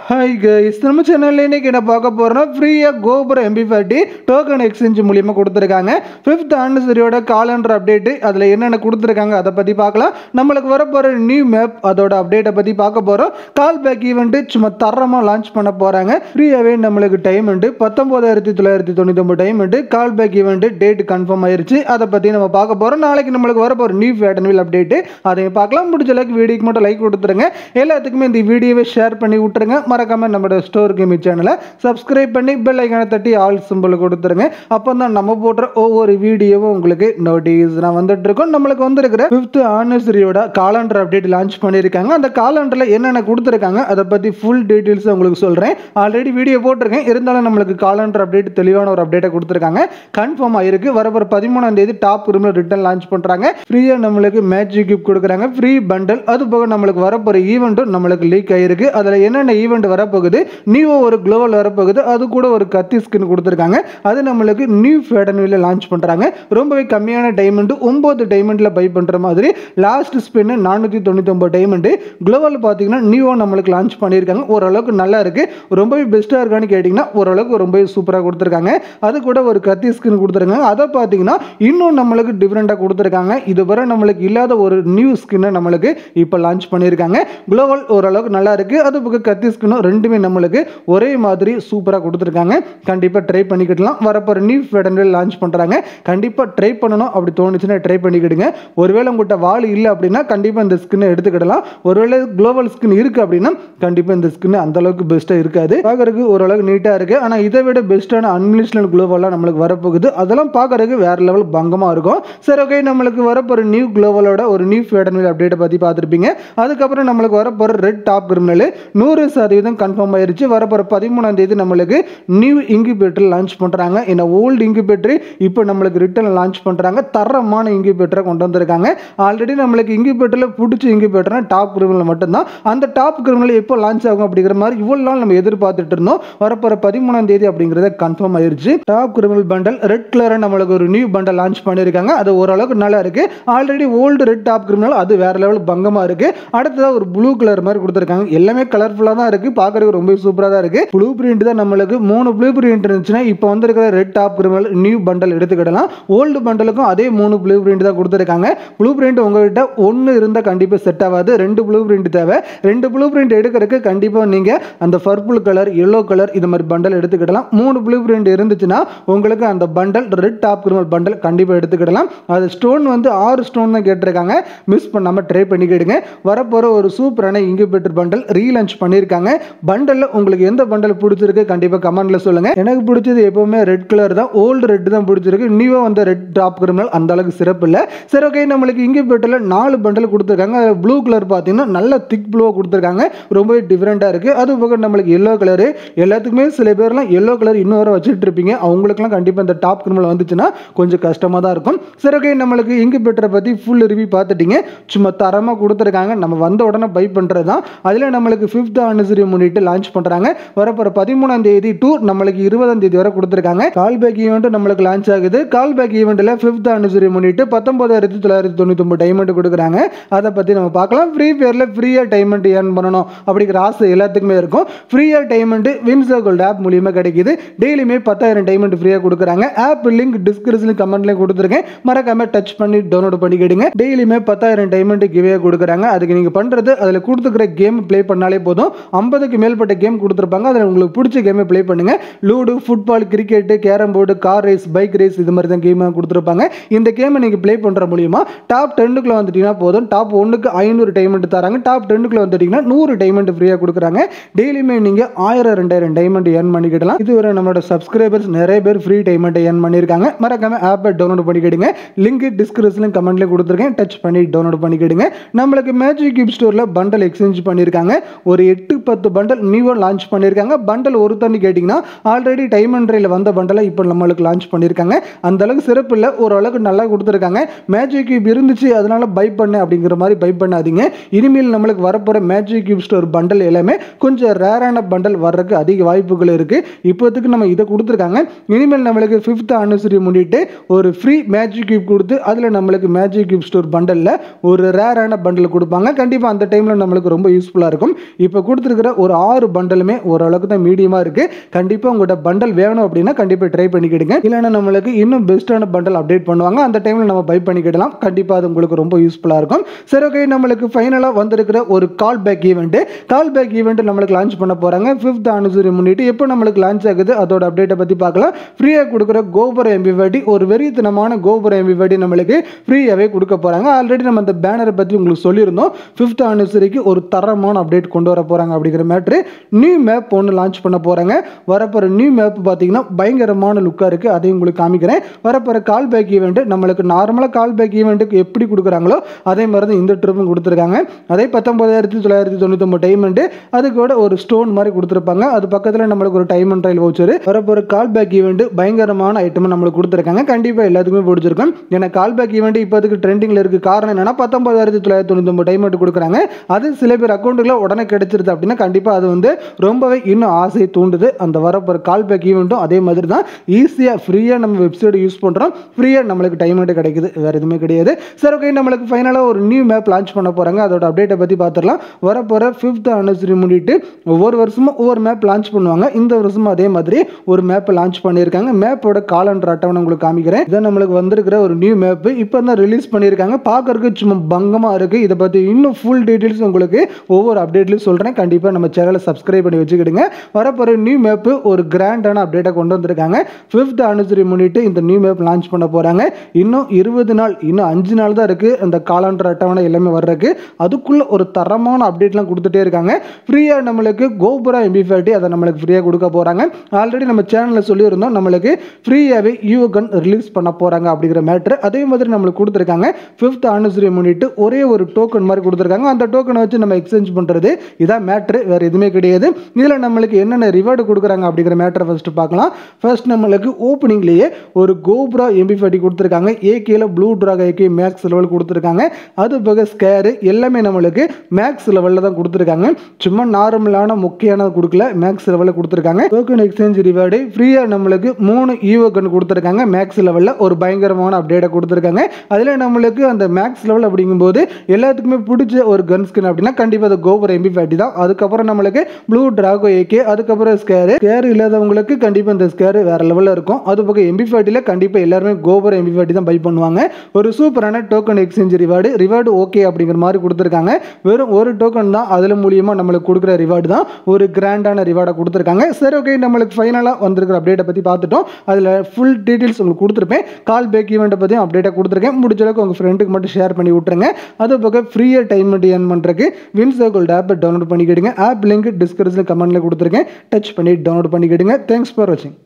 hi guys நம்ம சேனலில் இன்னைக்கு என்ன பார்க்க போகிறோம்னா ஃப்ரீயாக கோபுர எம்பி ஃபார்ட்டி டோக்கன் எக்ஸ்சேஞ்ச் மூலியமாக கொடுத்துருக்காங்க ஃபிஃப்த் ஆனிவர்சரியோட காலண்டர் அப்டேட்டு அதில் என்னென்ன கொடுத்துருக்காங்க அதை பற்றி பார்க்கலாம் நம்மளுக்கு வரப்போகிற நியூ மேப் அதோட அப்டேட்டை பற்றி பார்க்க போகிறோம் கால் பேக் ஈவெண்ட்டு சும்மா தரமாக லான்ச் பண்ண போகிறாங்க ஃப்ரீயாகவே நம்மளுக்கு டைம் உண்டு பத்தொம்போதாயிரத்தி தொள்ளாயிரத்தி தொண்ணூத்தொம்பது டைம் உண்டு call back event date confirm ஆயிருச்சு அதை பற்றி நம்ம பார்க்க போகிறோம் நாளைக்கு நம்மளுக்கு வரப்போகிற நியூ ஃபேட்டன்வில் அப்டேட்டு அதையும் பார்க்கலாம் முடிஞ்ச அளவுக்கு வீடியோக்கு மட்டும் லைக் கொடுத்துருங்க எல்லாத்துக்குமே இந்த வீடியோவை ஷேர் பண்ணி விட்டுருங்க மறக்காம நம்மளோட ஸ்டோர் கேமி சேனலை சப்ஸ்கிரைப் பண்ணி பெல் ஐக்கானை தட்டி ஆல் சிம்பிள் கொடுத்துருங்க அப்போ தான் நம்ம போடுற ஒவ்வொரு வீடியோவும் உங்களுக்கு நோட்டீஸ் நான் வந்துட்டு இருக்கோம் நம்மளுக்கு வந்திருக்கிற ஃபிஃப்த் ஆனிவர்சரியோட காலண்டர் அப்டேட் லான்ச் பண்ணியிருக்காங்க அந்த காலண்டரில் என்னென்ன கொடுத்துருக்காங்க அதை பற்றி ஃபுல் டீட்டெயில்ஸ் உங்களுக்கு சொல்கிறேன் ஆல்ரெடி வீடியோ போட்டிருக்கேன் இருந்தாலும் நம்மளுக்கு காலண்டர் அப்டேட் தெளிவான ஒரு அப்டேட்டை கொடுத்துருக்காங்க கன்ஃபார்ம் ஆயிருக்கு வரப்போகிற பதிமூணாம் தேதி டாப் ரூமில் ரிட்டன் லான்ச் பண்ணுறாங்க ஃப்ரீயாக நம்மளுக்கு மேஜிக் கிஃப்ட் கொடுக்குறாங்க ஃப்ரீ பண்டல் அது போக நம்மளுக்கு வரப்போகிற ஈவெண்ட்டும் நம்மளுக்கு லீக் ஆயிருக்கு அதில் என்னென்ன ஈவெண்ட் வரப்போகுது நியூ ஒரு குளோவல் வரப்போகுது அது கூட ஒரு கத்தி ஸ்கின் கொடுத்துருக்காங்க அது நம்மளுக்கு நியூ ஃபேடன்வில லான்ச் பண்ணுறாங்க ரொம்பவே கம்மியான டைமண்ட் ஒம்பது டைமண்டில் பை பண்ணுற மாதிரி லாஸ்ட் ஸ்பின் நானூற்றி தொண்ணூத்தொம்பது டைமண்டு குளோவல் பார்த்தீங்கன்னா நியூவாக நம்மளுக்கு லான்ச் பண்ணியிருக்காங்க ஓரளவுக்கு நல்லா இருக்குது ரொம்பவே பெஸ்ட்டாக இருக்கான்னு கேட்டிங்கன்னா ஓரளவுக்கு ரொம்பவே சூப்பராக கொடுத்துருக்காங்க அது கூட ஒரு கத்தி ஸ்கின் கொடுத்துருக்காங்க அதை பார்த்தீங்கன்னா இன்னும் நம்மளுக்கு டிஃப்ரெண்ட்டாக கொடுத்துருக்காங்க இதுவரை நம்மளுக்கு இல்லாத ஒரு நியூ ஸ்கின்னை நம்மளுக்கு இப்போ லான்ச் பண்ணியிருக்காங்க குளோவல் ஓரளவுக்கு நல்லா இருக்குது அது பக்கம் கத்தி ஸ்கின்னும் ரெண்டுமே நம்மளுக்கு ஒரே மாதிரி சூப்பராக கொடுத்துருக்காங்க கண்டிப்பாக ட்ரை பண்ணிக்கிடலாம் வரப்போகிற நியூ ஃபெடன்வெல் லான்ச் பண்ணுறாங்க கண்டிப்பாக ட்ரை பண்ணணும் அப்படி தோணுச்சுன்னா ட்ரை பண்ணிக்கிடுங்க ஒருவேளை உங்கள்கிட்ட வால் இல்லை அப்படின்னா கண்டிப்பாக இந்த ஸ்கின்னை எடுத்துக்கிடலாம் ஒருவேளை குளோபல் ஸ்கின் இருக்குது அப்படின்னா கண்டிப்பாக இந்த ஸ்கின் அந்த அளவுக்கு பெஸ்ட்டாக இருக்காது பார்க்கறதுக்கு ஓரளவுக்கு நீட்டாக இருக்குது ஆனால் இதை விட பெஸ்ட்டான அன்லிஸ்டல் குளோபல்லாம் நம்மளுக்கு வரப்போகுது அதெல்லாம் பார்க்கறதுக்கு வேற லெவல் பங்கமாக இருக்கும் சரி ஓகே நம்மளுக்கு வரப்போகிற நியூ குளோபலோட ஒரு நியூ ஃபேடன்வில் அப்டேட்டை பற்றி பார்த்துருப்பீங்க அதுக்கப்புறம் நம்மளுக்கு வரப்போகிற ரெட் டாப் கிரிமினல் நூறு சதவீதம் கன்ஃபார்ம் ஆயிருச்சு வரப்போகிற பதிமூணாம் தேதி நம்மளுக்கு நியூ இன்குபேட்டர் லான்ச் பண்ணுறாங்க இந்த ஓல்டு இன்குபேட்டர் இப்போ நம்மளுக்கு ரிட்டன் லான்ச் பண்ணுறாங்க தரமான இன்குபேட்டரை கொண்டு வந்திருக்காங்க ஆல்ரெடி நம்மளுக்கு இன்குபேட்டரில் பிடிச்ச இன்குபேட்டர்னா டாப் கிரிமினல் மட்டும்தான் அந்த டாப் கிரிமினல் எப்போ லான்ச் ஆகும் அப்படிங்கிற மாதிரி இவ்வளோ நாள் நம்ம எதிர்பார்த்துட்டு இருந்தோம் வரப்போகிற பதிமூணாம் தேதி அப்படிங்கிறத கன்ஃபார்ம் ஆயிருச்சு டாப் கிரிமினல் பண்டல் ரெட் கலரை நம்மளுக்கு ஒரு நியூ பண்டல் லான்ச் பண்ணியிருக்காங்க அது ஓரளவுக்கு நல்லா இருக்கு already old red top criminal அது வேற லெவல் பங்கமாக இருக்கு அடுத்ததாக ஒரு ப்ளூ கலர் மாதிரி கொடுத்துருக்காங்க எல்லாமே கலர்ஃபுல்லாக தான் இருக்கு பார்க்கறதுக்கு ரொம்ப சூப்பராக தான் இருக்கு ப்ளூ பிரிண்ட் தான் நம்மளுக்கு மூணு ப்ளூ பிரிண்ட் இருந்துச்சுன்னா இப்போ வந்திருக்கிற red top criminal new bundle எடுத்துக்கிடலாம் ஓல்டு பண்டலுக்கும் அதே மூணு ப்ளூ பிரிண்ட் தான் கொடுத்துருக்காங்க ப்ளூ பிரிண்ட் உங்ககிட்ட ஒன்று இருந்தால் கண்டிப்பாக செட் ஆகாது ரெண்டு ப்ளூ பிரிண்ட் தேவை ரெண்டு ப்ளூ பிரிண்ட் எடுக்கிறதுக்கு கண்டிப்பாக நீங்கள் அந்த பர்பிள் கலர் எல்லோ கலர் இது மாதிரி பண்டல் எடுத்துக்கிடலாம் மூணு ப்ளூ பிரிண்ட் இருந்துச்சுன்னா உங்களுக்கு அந்த bundle red top criminal bundle கண்டிப்பாக எடுத்துக்கிடலாம் அது ஸ்டோன் வந்து ஆறு ஸ்டோன் தான் கேட்டிருக்காங்க மிஸ் பண்ணாமல் ட்ரை பண்ணிக்கிடுங்க வரப்போகிற ஒரு சூப்பரான இன்குபேட்டர் பண்டல் ரீலான்ச் பண்ணியிருக்காங்க பண்டலில் உங்களுக்கு எந்த பண்டல் பிடிச்சிருக்கு கண்டிப்பாக கமெண்ட்டில் சொல்லுங்கள் எனக்கு பிடிச்சது எப்போவுமே ரெட் கலர் தான் ஓல்டு ரெட் தான் பிடிச்சிருக்கு நியூவாக வந்த ரெட் டாப் கிரிமினல் அந்த அளவுக்கு சிறப்பு இல்லை சரி ஓகே நம்மளுக்கு இன்குபேட்டரில் நாலு பண்டல் கொடுத்துருக்காங்க ப்ளூ கலர் பார்த்தீங்கன்னா நல்ல திக் ப்ளூவாக கொடுத்துருக்காங்க ரொம்பவே டிஃப்ரெண்ட்டாக இருக்குது அது போக நம்மளுக்கு எல்லோ கலரு எல்லாத்துக்குமே சில பேர்லாம் எல்லோ கலர் இன்னும் வர வச்சுட்டு இருப்பீங்க அவங்களுக்குலாம் கண்டிப்பாக இந்த டாப் கிரிமினல் வந்துச்சுன்னா கொஞ்சம் கஷ்டமாக தான் இருக்கும் சரி ஓகே நம்மளுக்கு இன்குபேட்டரை பற்றி ஃபுல் ரிவ்யூ பார்த்துட்டீங்க சும்மா தரமாக கொடுத்துருக்காங்க நம்ம வந்த உடனே பை பண்ணுறது தான் அதில் நம்மளுக்கு ஃபிஃப்த் ஆனிவர்சரி முன்னிட்டு லான்ச் பண்ணுறாங்க வரப்போகிற பதிமூணாம் தேதி டு நம்மளுக்கு இருபதாம் தேதி வரை கொடுத்துருக்காங்க கால் பேக் ஈவெண்ட் நம்மளுக்கு லான்ச் ஆகுது கால் பேக் ஈவெண்ட்டில் ஃபிஃப்த் ஆனிவர்சரி முன்னிட்டு பத்தொன்பதாயிரத்தி தொள்ளாயிரத்தி தொண்ணூத்தொம்பது டைமண்ட் கொடுக்குறாங்க அதை பற்றி நம்ம பார்க்கலாம் ஃப்ரீ ஃபயரில் ஃப்ரீயாக டைமண்ட் ஏர்ன் பண்ணணும் அப்படிங்கிற ஆசை எல்லாத்துக்குமே இருக்கும் ஃப்ரீயாக டைமண்ட் வின்சோ கோல்ட் ஆப் மூலியமாக கிடைக்குது டெய்லியுமே பத்தாயிரம் டைமண்ட் ஃப்ரீயாக கொடுக்குறாங்க ஆப் லிங்க் டிஸ்கிரிப்ஷன் கமெண்ட்லேயும் கொடுத்துருக்கேன் மறக்காம டச் பண்ணி டவுன்லோட் பண்ணிக்கிடுங்க டெய்லியுமே பத்தாயிரம் டைமண்ட் கிவே கொடுக்குறாங்க அதுக்கு நீங்கள் பண்ணுறது அதில் கொடுத்துக்கிற கேம் ப்ளே பண்ணாலே போதும் ஐம்பதுக்கு மேற்பட்ட கேம் கொடுத்துருப்பாங்க அதில் உங்களுக்கு பிடிச்ச கேமை ப்ளே பண்ணுங்கள் ludo football cricket carrom board car race bike race இது மாதிரி தான் கேமாக கொடுத்துருப்பாங்க இந்த கேமை நீங்கள் ப்ளே பண்ணுற மூலியமா டாப் டென்னுக்குள்ள வந்துட்டீங்கன்னா போதும் டாப் ஒன்றுக்கு ஐநூறு டைமண்ட் தராங்க டாப் டென்னுக்குள்ள வந்துட்டீங்கன்னா நூறு டைமண்ட் ஃப்ரீயாக கொடுக்குறாங்க டெய்லியுமே நீங்கள் ஆயிரம் ரெண்டாயிரம் டைமண்ட் ஏர்ன் பண்ணிக்கிடலாம் இதுவரை நம்மளோட சப்ஸ்கிரைபர்ஸ் நிறைய பேர் ஃப்ரீ டைமண்ட் ஏர்ன் பண்ணியிருக்காங்க மறக்காம ஆப்பை டவுன்லோட் பண்ணிக்கிடுங்க லிங்க் டிஸ்கிரிப்ஷன் கமெண்ட்லேயும் கொடுத்துருக்கேன் டச் பண்ணி டவுன்லோட் பண்ணிக்கிடுங்க நம்மளுக்கு மேஜிக் கிப் ஸ்டோரில் பண்டல் எக்ஸ்சேஞ்ச் பண்ணியிருக்காங்க ஒரு எட்டு பத்து பண்டல் நியூவாக லான்ச் பண்ணியிருக்காங்க பண்டல் ஒரு தண்ணி கேட்டிங்கன்னா ஆல்ரெடி டைமண்ட் ரேல வந்த பண்டலை இப்போ நம்மளுக்கு லான்ச் பண்ணியிருக்காங்க அந்த அளவுக்கு சிறப்பு இல்லை ஓரளவுக்கு நல்லா கொடுத்துருக்காங்க மேஜிக் கியூப் இருந்துச்சு அதனால பை பண்ண அப்படிங்கிற மாதிரி பை பண்ணாதீங்க இனிமேல் நம்மளுக்கு வரப்போகிற மேஜிக் கியூப் ஸ்டோர் பண்டல் எல்லாமே கொஞ்சம் ரேரான பண்டல் வர்றதுக்கு அதிக வாய்ப்புகள் இருக்குது இப்போதைக்கு நம்ம இதை கொடுத்துருக்காங்க இனிமேல் நம்மளுக்கு ஃபிஃப்த் ஆனிவர்சரி முன்னிட்டு ஒரு ஃப்ரீ மேஜிக் கியூப் கொடுத்து அதில் நம்மளுக்கு மேஜிக் கியூப் ஸ்டோர் பண்டலில் ஒரு ரேரான பண்டல் கொடுப்பாங்க கண்டிப்பாக அந்த டைமில் நம்மளுக்கு ரொம்ப யூஸ்ஃபுல்லாக இருக்கும் இப்போ கொடுத்துருக்கிற ஒரு ஆறு பண்டலுமே ஓரளவுக்கு தான் மீடியமாக இருக்குது கண்டிப்பாக உங்கள்கிட்ட பண்டல் வேணும் அப்படின்னா கண்டிப்பாக ட்ரை பண்ணிக்கிடுங்க இல்லைன்னா நம்மளுக்கு இன்னும் பெஸ்ட்டான பண்டல் அப்டேட் பண்ணுவாங்க அந்த டைமில் நம்ம பை பண்ணிக்கிடலாம் கண்டிப்பாக அது உங்களுக்கு ரொம்ப யூஸ்ஃபுல்லாக இருக்கும் சரி ஓகே நம்மளுக்கு ஃபைனலாக வந்திருக்கிற ஒரு call back event call back event நம்மளுக்கு லான்ச் பண்ண போகிறாங்க ஃபிஃப்த் அனுசரி முன்னிட்டு எப்போ நம்மளுக்கு லான்ச் ஆகுது அதோட அப்டேட்டை பற்றி பார்க்கலாம் ஃப்ரீயாக கொடுக்குற கோபுர எம்பிவாடி ஒரு வெறித்தனமான கோபுர எம்பிவாடி நம்மளுக்கு ஃப்ரீயாகவே கொடுக்க போகிறாங்க ஆல்ரெடி நம்ம அந்த பேனரை பற்றி உங்களுக்கு சொல்லியிருந்தோம் ஃபிஃப்த் அனிவர்சரிக்கு ஒரு தரமான அப்டேட் கொண்டு வர போகிறாங்க அப்படிங்கிற மேட்ரு நியூ மேப் ஒன்று லான்ச் பண்ண போகிறாங்க வரப்போகிற நியூ மேப் பார்த்தீங்கன்னா பயங்கரமான லுக்காக இருக்குது அதையும் உங்களுக்கு காமிக்கிறேன் வரப்போகிற கால் பேக் ஈவெண்ட் நம்மளுக்கு நார்மலாக கால் பேக் ஈவெண்ட்டுக்கு எப்படி கொடுக்குறாங்களோ அதே மாதிரி தான் இந்த ட்ரிப்பும் கொடுத்துருக்காங்க அதே பத்தொன்பதாயிரத்தி தொள்ளாயிரத்தி தொண்ணூத்தொம்பது டைமண்டு அது கூட ஒரு ஸ்டோன் மாதிரி கொடுத்துருப்பாங்க அது பக்கத்தில் நம்மளுக்கு ஒரு டைம் அண்ட் ட்ரையல் வவுச்சர் வரப்போகிற கால் பேக் ஈவெண்ட் பயங்கரமான ஐட்டம் நம்மளுக்கு கொடுத்துருக்காங்க கண்டிப்பாக எல்லாத்துக்குமே பிடிச்சிருக்கும் ஏன்னா கால் பேக் ஈவெண்ட் இப்போதுக்கு ட்ரெண்டிங்கில் இருக்குது காரணம் என்னன்னா பத்தொன்பதாயிரத்தி தொள்ளாயிரத்தி தொண்ணூத்தொம்பது டைமண்ட் கொடுக்குறாங்க அது சில பேர் அக்கௌண்ட்டுக்குள்ள உடனே கிடைச்சிருது அப்படின்னா கண்டிப்பாக அது வந்து ரொம்பவே இன்னும் ஆசையை தூண்டுது அந்த வரப்போகிற கால் பேக் ஈவெண்ட்டும் அதே மாதிரி தான் ஈஸியாக ஃப்ரீயாக நம்ம வெப்சைட் யூஸ் பண்ணுறோம் ஃப்ரீயாக நம்மளுக்கு டைமண்ட் கிடைக்குது வேறு எதுவுமே கிடையாது சரி ஓகே நம்மளுக்கு ஃபைனலாக ஒரு நியூ மேப் லான்ச் பண்ண போகிறாங்க அதோட அப்டேட்டை பற்றி பார்த்துடலாம் வரப்போகிற ஃபிஃப்த் அனிவர்சரி முன்னிட்டு ஒவ்வொரு வருஷமும் ஒவ்வொரு மேப் லான்ச் பண்ணுவாங்க இந்த வருஷமும் அதே மாதிரி ஒரு மேப்பை லான்ச் பண்ணியிருக்காங்க மேப்போட காலண்டர் அட்டவணை உங்களுக்கு காமிக்கிறேன் இதான் நம்மளுக்கு வந்திருக்கிற ஒரு நியூ மேப்பு இப்போ தான் ரிலீஸ் பண்ணியிருக்காங்க பார்க்கறதுக்கு சும்மா பங்கமாக இருக்குது இதை பற்றி இன்னும் ஃபுல் டீட்டெயில்ஸ் உங்களுக்கு ஒவ்வொரு அப்டேட்லையும் சொல்கிறேன் கண்டிப்பாக நம்ம சேனலை சப்ஸ்கிரைப் பண்ணி வச்சுக்கிடுங்க வரப்போகிற நியூ மேப்பு ஒரு கிராண்டான அப்டேட்டை கொண்டு வந்திருக்காங்க ஃபிஃப்த் அனிவர்சரி முன்னிட்டு இந்த நியூ மேப் லான்ச் பண்ண போகிறாங்க இன்னும் இருபது நாள் இன்னும் அஞ்சு நாள் தான் இருக்குது அந்த காலாண்டர் அட்டவணை எல்லாமே வர்றதுக்கு அதுக்குள்ளே ஒரு தரமான அப்டேட்லாம் கொடுத்துட்டே இருக்காங்க ஃப்ரீயாக நம்மளுக்கு கோபுரா எம்பி ஃபேட்டி அதை நம்மளுக்கு ஃப்ரீயாக கொடுக்க போகிறாங்க ஆல்ரெடி நம்ம சேனலில் சொல்லியிருந்தோம் நம்மளுக்கு ஃப்ரீயாகவே யூ கன் ரிலீஸ் பண்ண போகிறாங்க அப்படிங்கிற மேட்ரு அதே மாதிரி நம்மளுக்கு கொடுத்துருக்காங்க ஃபிஃப்த் அனிவர்சரி முன்னிட்டு ஒரே ஒரு டோக்கன் மாதிரி கொடுத்துருக்காங்க அந்த டோக்கனை வச்சு நம்ம எக்ஸ்சேஞ்ச் பண்ணுறது இதான் மேட்ரு வேறு எதுவுமே கிடையாது இதில் நம்மளுக்கு என்னென்ன ரிவார்டு கொடுக்குறாங்க அப்படிங்கிற மேட்டரை ஃபஸ்ட்டு பார்க்கலாம் ஃபர்ஸ்ட் நம்மளுக்கு ஓப்பனிங்லேயே ஒரு கோப்ரா எம்பி ஃபேட்டி கொடுத்துருக்காங்க ஏகேல blue Draco AK max level கொடுத்துருக்காங்க அது போக ஸ்கேரு எல்லாமே நம்மளுக்கு மேக்ஸ் லெவலில் தான் கொடுத்துருக்காங்க சும்மா நார்மலான முக்கியமான கொடுக்கல மேக்ஸ் லெவலில் கொடுத்துருக்காங்க டோக்கன் எக்ஸ்சேஞ்ச் ரிவார்டு ஃப்ரீயாக நம்மளுக்கு மூணு ஈவோ கன் கொடுத்துருக்காங்க மேக்ஸ் லெவலில் ஒரு பயங்கரமான அப்டேட்டை கொடுத்துருக்காங்க அதில் நம்மளுக்கு அந்த மேக்ஸ் லெவல் அப்படிங்கும்போது எல்லாத்துக்குமே பிடிச்ச ஒரு கன் ஸ்கின் அப்படின்னா கண்டிப்பாக அது கோபுர எம்பி ஃபேட்டி தான் அதுக்கப்புறம் நம்மளுக்கு ப்ளூ டிராகோ ஏகே அதுக்கப்புறம் ஸ்கேரு ஸ்கேர் இல்லாதவங்களுக்கு கண்டிப்பாக இந்த ஸ்கேர் வேற லெவலில் இருக்கும் அது பக்கம் எம்பி ஃபேட்டியில் கண்டிப்பாக எல்லாருமே கோபுர எம்பி ஃபேட்டி தான் பை பண்ணுவாங்க ஒரு சூப்பரான token exchange reward reward okay அப்படிங்கிற மாதிரி கொடுத்துருக்காங்க வெறும் ஒரு டோக்கன் தான் அதில் மூலியமாக நம்மளுக்கு கொடுக்குற ரிவார்டு தான் ஒரு கிராண்டான ரிவார்டை கொடுத்துருக்காங்க சரி ஓகே நம்மளுக்கு ஃபைனலாக வந்திருக்கிற அப்டேட்டை பற்றி பார்த்துட்டோம் அதில் ஃபுல் டீட்டெயில்ஸ் உங்களுக்கு கொடுத்துருப்பேன் கால் பேக் ஈவெண்ட்டை பற்றியும் அப்டேட்டாக கொடுத்துருக்கேன் முடிஞ்ச அளவுக்கு உங்கள் ஃப்ரெண்டுக்கு மட்டும் ஷேர் பண்ணி விட்டுருங்க அது பக்கம் ஃப்ரீயாக டைம் மட்டும் ஏர்ன் பண்ணுறதுக்கு வின் சர்க்கிள் ஆப்பை டவுன்லோட் பண்ணிக்கிடுங்க ஆப் லிங்க் டிஸ்கிரிப்ஷனில் கமெண்ட்டில் கொடுத்துருக்கேன் டச் பண்ணி டவுன்லோட் பண்ணிக்கிடுங்க தேங்க்ஸ் ஃபார் வாட்சிங்